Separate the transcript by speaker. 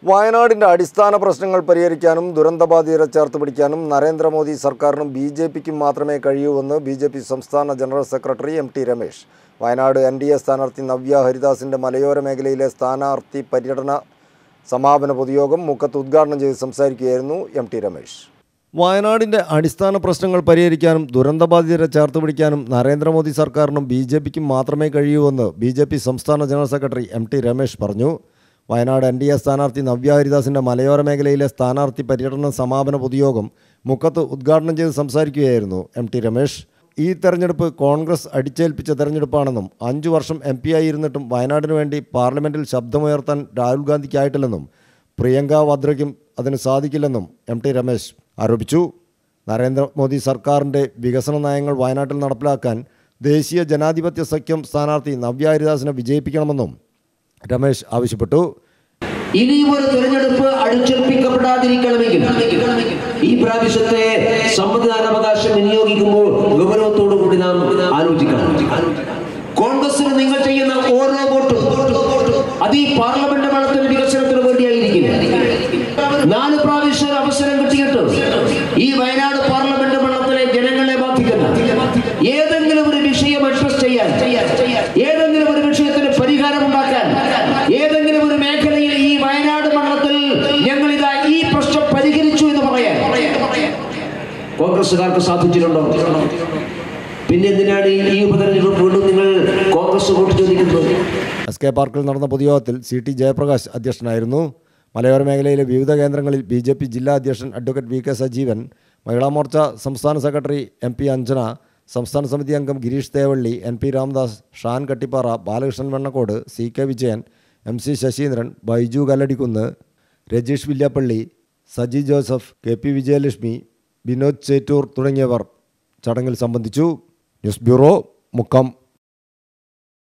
Speaker 1: വയനാടിന്റെ അടിസ്ഥാന പ്രശ്നങ്ങൾ പരിഹരിക്കാനും ദുരന്തബാധിതരെ ചേർത്ത് പിടിക്കാനും നരേന്ദ്രമോദി സർക്കാരിനും ബി ജെ പിക്കും മാത്രമേ കഴിയൂവെന്ന് ബി ജെ പി സംസ്ഥാന general secretary M T Ramesh Wayanad N D A സ്ഥാനാർത്ഥി നവ്യ ഹരിദാസിന്റെ മലയോര മേഖലയിലെ സ്ഥാനാർത്ഥി പര്യടന സമാപന പൊതുയോഗം മുക്കത്ത് ഉദ്ഘാടനം ചെയ്ത് സംസാരിക്കുകയായിരുന്നു എം ടി രമേശ് വയനാടിന്റെ അടിസ്ഥാന പ്രശ്നങ്ങൾ പരിഹരിക്കാനും ദുരന്തബാധിതരെ ചേർത്ത് പിടിക്കാനും നരേന്ദ്രമോദി സർക്കാരിനും ബി ജെ പിക്കും മാത്രമേ കഴിയൂവെന്ന് ബി ജെ പി സംസ്ഥാന general secretary M T Ramesh പറഞ്ഞു വയനാട് എൻ ഡി എ സ്ഥാനാർത്ഥി നവ്യ ഹരിദാസിന്റെ മലയോര മേഖലയിലെ സ്ഥാനാർത്ഥി പര്യടന സമാപന പൊതുയോഗം മുക്കത്ത് ഉദ്ഘാടനം ചെയ്ത് സംസാരിക്കുകയായിരുന്നു എം ടി രമേശ് ഈ തെരഞ്ഞെടുപ്പ് കോൺഗ്രസ് അടിച്ചേൽപ്പിച്ച തെരഞ്ഞെടുപ്പാണെന്നും അഞ്ചു വർഷം എം പി ആയിരുന്നിട്ടും വയനാടിനു വേണ്ടി പാർലമെന്റിൽ ശബ്ദമുയർത്താൻ രാഹുൽ ഗാന്ധിക്കായിട്ടില്ലെന്നും പ്രിയങ്ക വദ്രയ്ക്കും അതിന് സാധിക്കില്ലെന്നും എം ടി രമേശ് ആരോപിച്ചു നരേന്ദ്രമോദി സർക്കാരിൻ്റെ വികസന നയങ്ങൾ വയനാട്ടിൽ നടപ്പിലാക്കാൻ ദേശീയ ജനാധിപത്യ സഖ്യം സ്ഥാനാർത്ഥി നവ്യ ഹരിദാസിനെ വിജയിപ്പിക്കണമെന്നും രമേശ് ആവശ്യപ്പെട്ടു
Speaker 2: ഇനിയും ഒരു തെരഞ്ഞെടുപ്പ് അടിച്ചേൽപ്പിക്കപ്പെടാതിരിക്കണമെങ്കിൽ ഈ പ്രാവശ്യത്തെ സമ്മതിദാനാവകാശം വിനിയോഗിക്കുമ്പോൾ ഗൗരവത്തോടു കൂടി നാം ആലോചിക്കണം കോൺഗ്രസിന് നിങ്ങൾ ചെയ്യുന്ന ഓരോ വോട്ടും അത് ഈ പാർലമെന്റ് മണ്ഡലത്തിന്റെ വികസനത്തിന് വേണ്ടിയായിരിക്കും നാല് പ്രാവശ്യം ഒരു അവസരം കിട്ടിയിട്ട് ഈ വയനാട് പാർലമെന്റ് മണ്ഡലത്തിലെ ജനങ്ങളെ ബാധിക്കുന്ന ഏതെങ്കിലും ഒരു വിഷയം അഡ്രസ് ചെയ്യാൻ ഏതെങ്കിലും ഒരു വിഷയത്തിന് പരിഹാരം ഉണ്ടാക്കാൻ ഏതെങ്കിലും ഒരു മേഖലയിൽ ഈ വയനാട് മണ്ഡലത്തിൽ ഞങ്ങൾ ഇതാ ഈ പ്രശ്നം പരിഹരിച്ചു എന്ന് പറയാൻ കോൺഗ്രസുകാർക്ക് സാധിച്ചിട്ടുണ്ടോ പിന്നെ എന്തിനാണ് ഈ ഈ ഉപതെരഞ്ഞെടുപ്പ് വീണ്ടും നിങ്ങൾ കോൺഗ്രസ് വോട്ട് ചോദിക്കുന്നത്
Speaker 1: എസ് കെ പാർക്കിൽ നടന്ന പൊതുയോഗത്തിൽ സി ടി ജയപ്രകാശ് അധ്യക്ഷനായിരുന്നു മലയോര മേഖലയിലെ വിവിധ കേന്ദ്രങ്ങളിൽ ബി ജെ പി ജില്ലാ അധ്യക്ഷൻ advocate V K Sajeevan Mahila Morcha സംസ്ഥാന സെക്രട്ടറി എം പി അഞ്ജന സംസ്ഥാന സമിതി അംഗം Girish Thevally N P Ramdas Shan Kattippara Balakrishnan Vennakode C K Vijayan M C Saseendran Baiju Kalladikkunnu Rajeesh Villiappally Saji Joseph K P Vijayalakshmi Vinod Chettur തുടങ്ങിയവർ ചടങ്ങിൽ സംബന്ധിച്ചു ന്യൂസ് ബ്യൂറോ മുക്കം